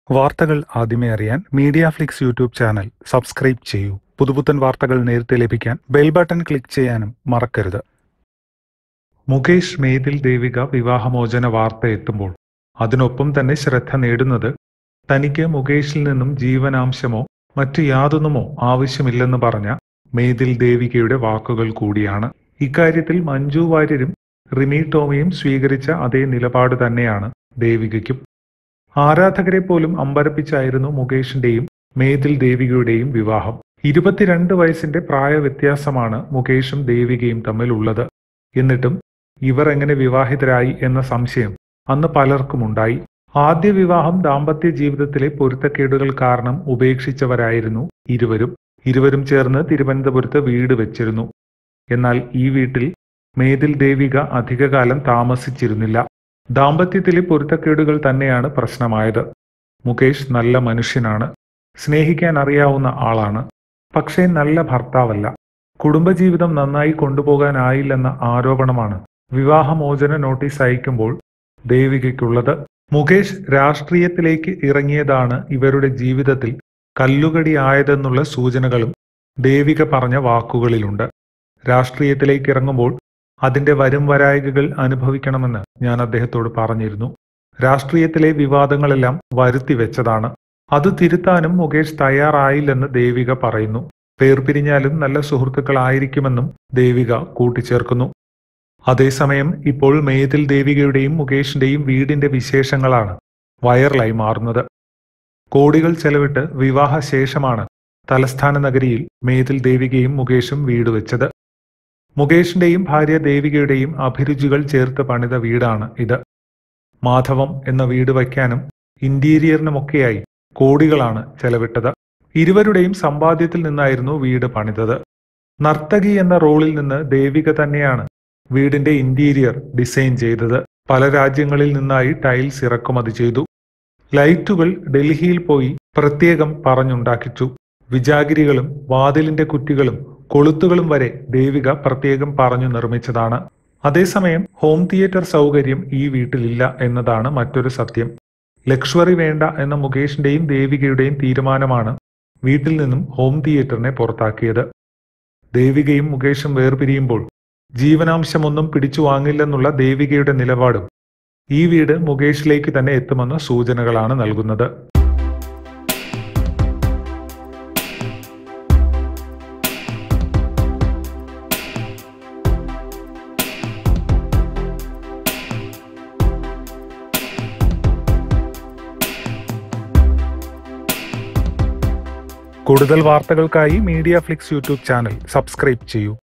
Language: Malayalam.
വാർത്തകൾ ആദ്യമേ അറിയാൻ Media Flix YouTube channel subscribe ചെയ്യൂ പുതുപുത്തൻ വാർത്തകൾ നേരത്തെ ലഭിക്കാൻ ബെൽ ബട്ടൺ ക്ലിക്ക് ചെയ്യാനും മറക്കരുത് മുകേഷ് മേതിൽ ദേവിക വിവാഹമോചന വാർത്ത എത്തുമ്പോൾ അതിനൊപ്പം തന്നെ ശ്രദ്ധ നേടുന്നത് തനിക്ക് മുകേഷിൽ നിന്നും ജീവനാംശമോ മറ്റു യാതൊന്നുമോ ആവശ്യമില്ലെന്ന് പറഞ്ഞ മേതിൽ ദേവികയുടെ വാക്കുകൾ കൂടിയാണ് ഇക്കാര്യത്തിൽ മഞ്ജു വാര്യരും റിമി ടോമിയും സ്വീകരിച്ച അതേ നിലപാട് തന്നെയാണ് ദേവികയ്ക്കും ആരാധകരെ പോലും അമ്പരപ്പിച്ചായിരുന്നു മുകേഷിന്റെയും മേതിൽ ദേവികയുടെയും വിവാഹം ഇരുപത്തിരണ്ട് വയസ്സിന്റെ പ്രായ വ്യത്യാസമാണ് മുകേഷും ദേവികയും തമ്മിലുള്ളത് എന്നിട്ടും ഇവർ എങ്ങനെ വിവാഹിതരായി എന്ന സംശയം അന്ന് പലർക്കുമുണ്ടായി ആദ്യ വിവാഹം ദാമ്പത്യ ജീവിതത്തിലെ പൊരുത്തക്കേടുകൾ കാരണം ഉപേക്ഷിച്ചവരായിരുന്നു ഇരുവരും ഇരുവരും ചേർന്ന് തിരുവനന്തപുരത്ത് വീട് വെച്ചിരുന്നു എന്നാൽ ഈ വീട്ടിൽ മേതിൽ ദേവിക അധികകാലം താമസിച്ചിരുന്നില്ല ദാമ്പത്യത്തിലെ പൊരുത്തക്കേടുകൾ തന്നെയാണ് പ്രശ്നമായത് മുകേഷ് നല്ല മനുഷ്യനാണ് സ്നേഹിക്കാൻ അറിയാവുന്ന ആളാണ് പക്ഷേ നല്ല ഭർത്താവല്ല കുടുംബജീവിതം നന്നായി കൊണ്ടുപോകാനായില്ലെന്ന ആരോപണമാണ് വിവാഹമോചന നോട്ടീസ് അയക്കുമ്പോൾ ദേവികയ്ക്കുള്ളത് മുകേഷ് രാഷ്ട്രീയത്തിലേക്ക് ഇറങ്ങിയതാണ് ഇവരുടെ ജീവിതത്തിൽ കല്ലുകടിയായതെന്നുള്ള സൂചനകളും ദേവിക പറഞ്ഞ വാക്കുകളിലുണ്ട് രാഷ്ട്രീയത്തിലേക്ക് ഇറങ്ങുമ്പോൾ അതിന്റെ വരും വരായികകൾ അനുഭവിക്കണമെന്ന് ഞാൻ അദ്ദേഹത്തോട് പറഞ്ഞിരുന്നു രാഷ്ട്രീയത്തിലെ വിവാദങ്ങളെല്ലാം വരുത്തി വെച്ചതാണ് അത് തിരുത്താനും മുകേഷ് തയ്യാറായില്ലെന്ന് ദേവിക പറയുന്നു വേർപിരിഞ്ഞാലും നല്ല സുഹൃത്തുക്കളായിരിക്കുമെന്നും ദേവിക കൂട്ടിച്ചേർക്കുന്നു അതേസമയം ഇപ്പോൾ മേതിൽ ദേവികയുടെയും മുകേഷിന്റെയും വീടിന്റെ വിശേഷങ്ങളാണ് വൈറലായി മാറുന്നത് കോടികൾ ചെലവിട്ട് വിവാഹശേഷമാണ് തലസ്ഥാന നഗരിയിൽ മേതിൽ ദേവികയും മുകേഷും വീട് വെച്ചത് മുകേഷിന്റെയും ഭാര്യ ദേവികയുടെയും അഭിരുചികൾ ചേർത്ത് പണിത വീടാണ് ഇത് മാധവം എന്ന വീട് വയ്ക്കാനും ഇന്റീരിയറിനുമൊക്കെയായി കോടികളാണ് ചെലവിട്ടത് ഇരുവരുടെയും സമ്പാദ്യത്തിൽ നിന്നായിരുന്നു വീട് പണിതത് നർത്തകി എന്ന റോളിൽ നിന്ന് ദേവിക തന്നെയാണ് വീടിന്റെ ഇന്റീരിയർ ഡിസൈൻ ചെയ്തത് പല രാജ്യങ്ങളിൽ നിന്നായി ടൈൽസ് ഇറക്കുമതി ചെയ്തു ലൈറ്റുകൾ ഡൽഹിയിൽ പോയി പ്രത്യേകം പറഞ്ഞുണ്ടാക്കിച്ചു വിജാഗിരികളും വാതിലിന്റെ കുറ്റികളും കൊളുത്തുകളും വരെ ദേവിക പ്രത്യേകം പറഞ്ഞു നിർമ്മിച്ചതാണ് അതേസമയം ഹോം തിയേറ്റർ സൗകര്യം ഈ വീട്ടിലില്ല എന്നതാണ് മറ്റൊരു സത്യം ലക്ഷറി വേണ്ട എന്ന മുകേഷിന്റെയും ദേവികയുടെയും തീരുമാനമാണ് വീട്ടിൽ നിന്നും ഹോം തിയേറ്ററിനെ പുറത്താക്കിയത് ദേവികയും മുകേഷും വേർപിരിയുമ്പോൾ ജീവനാംശമൊന്നും പിടിച്ചു വാങ്ങില്ലെന്നുള്ള ദേവികയുടെ നിലപാടും ഈ വീട് മുകേഷിലേക്ക് തന്നെ എത്തുമെന്ന സൂചനകളാണ് നൽകുന്നത് കൂടുതൽ വാർത്തകൾക്കായി Media Flix YouTube channel subscribe ചെയ്യൂ